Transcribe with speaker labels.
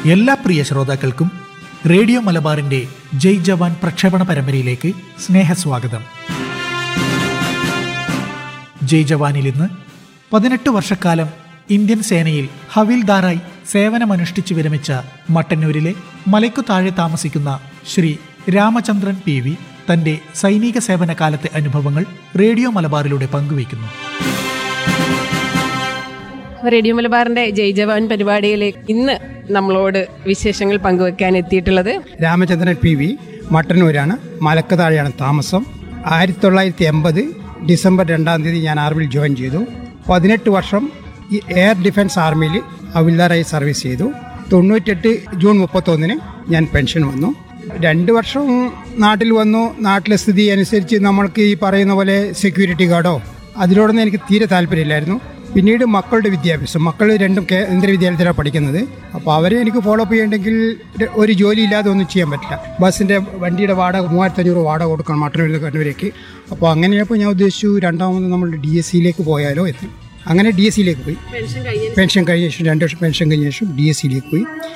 Speaker 1: എല്ലാ പ്രിയ ശ്രോതാക്കൾക്കും റേഡിയോ മലബാറിന്റെ ജയ് ജവാൻ പ്രക്ഷേപണ പരമ്പരയിലേക്ക് സ്നേഹസ്വാഗതം ജയ് ജവാനിൽ ഇന്ന് പതിനെട്ട് വർഷക്കാലം ഇന്ത്യൻ സേനയിൽ ഹവിൽദാറായി സേവനമനുഷ്ഠിച്ചു വിരമിച്ച മട്ടന്നൂരിലെ മലയ്ക്കു താഴെ താമസിക്കുന്ന ശ്രീ രാമചന്ദ്രൻ പി വി തന്റെ സൈനിക സേവന കാലത്തെ അനുഭവങ്ങൾ റേഡിയോ മലബാറിലൂടെ പങ്കുവയ്ക്കുന്നു
Speaker 2: റേഡിയോ മലബാറിന്റെ ജയ് ജവാൻ പരിപാടിയിലേക്ക് ഇന്ന് നമ്മളോട് വിശേഷങ്ങൾ പങ്കുവെക്കാൻ എത്തിയിട്ടുള്ളത്
Speaker 3: രാമചന്ദ്രൻ പി വി മട്ടന്നൂരാണ് മലക്കതാഴെയാണ് താമസം ആയിരത്തി തൊള്ളായിരത്തി എൺപത് ഡിസംബർ രണ്ടാം തീയതി ഞാൻ ആർമിയിൽ ജോയിൻ ചെയ്തു പതിനെട്ട് വർഷം ഈ എയർ ഡിഫൻസ് ആർമിയിൽ ഹവിൽദാറായി സർവീസ് ചെയ്തു തൊണ്ണൂറ്റെട്ട് ജൂൺ മുപ്പത്തൊന്നിന് ഞാൻ പെൻഷൻ വന്നു രണ്ട് വർഷം നാട്ടിൽ വന്നു നാട്ടിലെ സ്ഥിതി അനുസരിച്ച് നമ്മൾക്ക് ഈ പറയുന്ന പോലെ സെക്യൂരിറ്റി ഗാർഡോ അതിനോടൊന്നും എനിക്ക് തീരെ താല്പര്യമില്ലായിരുന്നു പിന്നീട് മക്കളുടെ വിദ്യാഭ്യാസം മക്കൾ രണ്ടും കേന്ദ്ര വിദ്യാലയത്തിലാണ് പഠിക്കുന്നത് അപ്പോൾ അവരെ എനിക്ക് ഫോളോ അപ്പ് ചെയ്യണമെങ്കിൽ ര- ഒരു ജോലി ഇല്ലാതെ ഒന്നും ചെയ്യാൻ പറ്റില്ല ബസ്സിൻ്റെ വണ്ടിയുടെ വാടക മൂവായിരത്തഞ്ഞൂറ് വാടക കൊടുക്കണം മട്ടന്നൂരിൽ കണ്ണൂരേക്ക് അപ്പോൾ അങ്ങനെയപ്പോൾ ഞാൻ ഉദ്ദേശിച്ചു രണ്ടാമത് നമ്മൾ ഡി എസ് സിയിലേക്ക് പോയാലോ എന്ന് അങ്ങനെ ഡി എസ് സിയിലേക്ക് പോയി പെൻഷൻ കഴിഞ്ഞ ശേഷം രണ്ട് വർഷം പെൻഷൻ കഴിഞ്ഞ ശേഷം ഡി എസ് സിയിലേക്ക് പോയി